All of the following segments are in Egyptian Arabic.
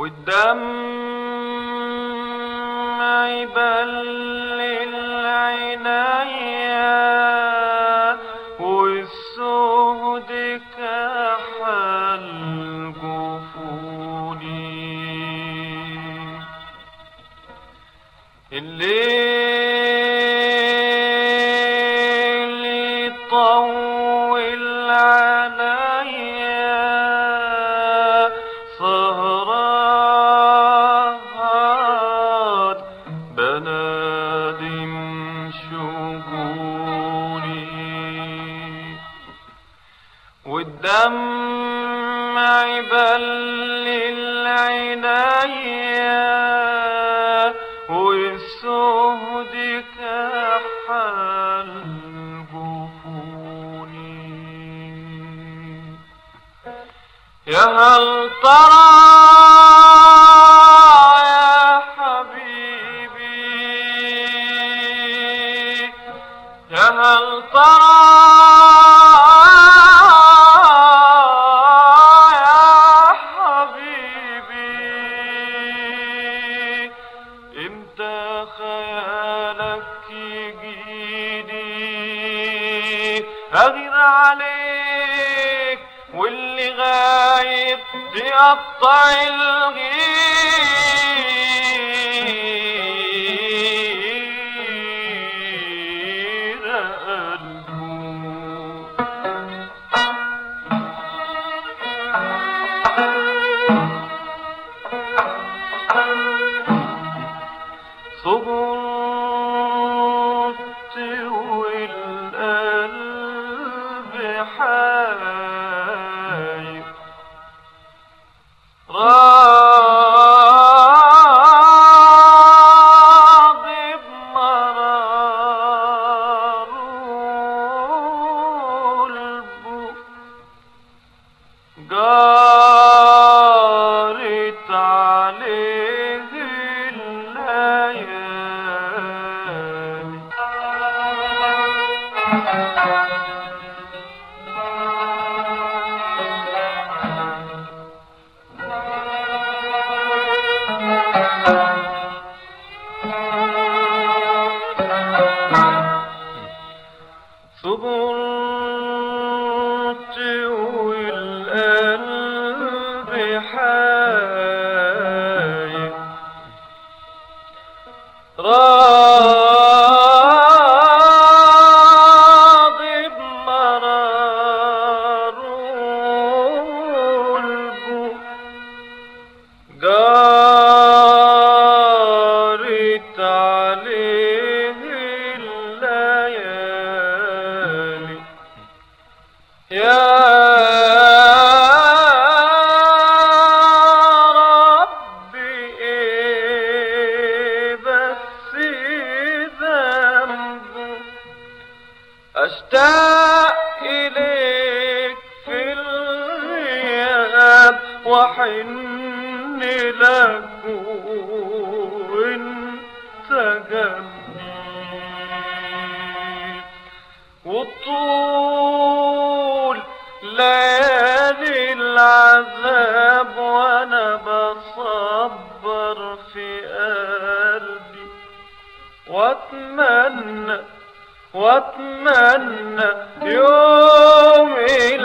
والدمع يبلل عينيا والسود كحل جفوني الليل يطول عليا سهران بنادم شجوني والدمع يبلل عينيا والسهد كحل جفوني يا هل ترى يا حبيبي يا هل ترى يا حبيبي امتى خيالك يجيني اغير عليك واللي غايب يقطع الغير قلبه صبرت والقلب حاير راضي بمرار قلبه جارت عليه الليالي صبرت والقلب حاير راضي بمرار قلبه جارت عليه الليالي يا ربي إيه بس ذنبه أشتاق إليك في الغياب وحن لك وانت جنبي والطول ليالي العذاب وانا بصبر في قلبي واتمنى واتمنى يوم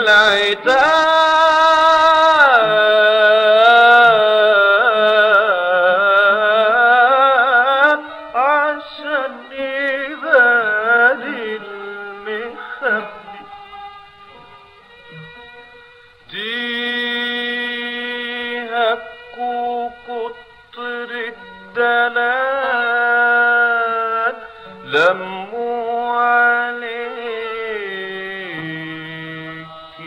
العتاب عشان يبالي المخبي ديهك وكتر الدلال لموا عليك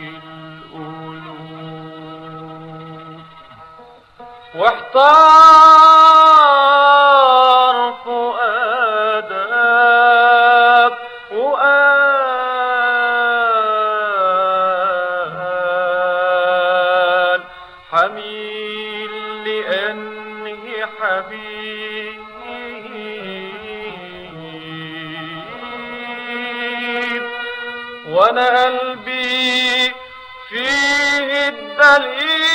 القلوب واحتار فؤادك وقال حميل لأنه حبيب وانا قلبي فيه الدليل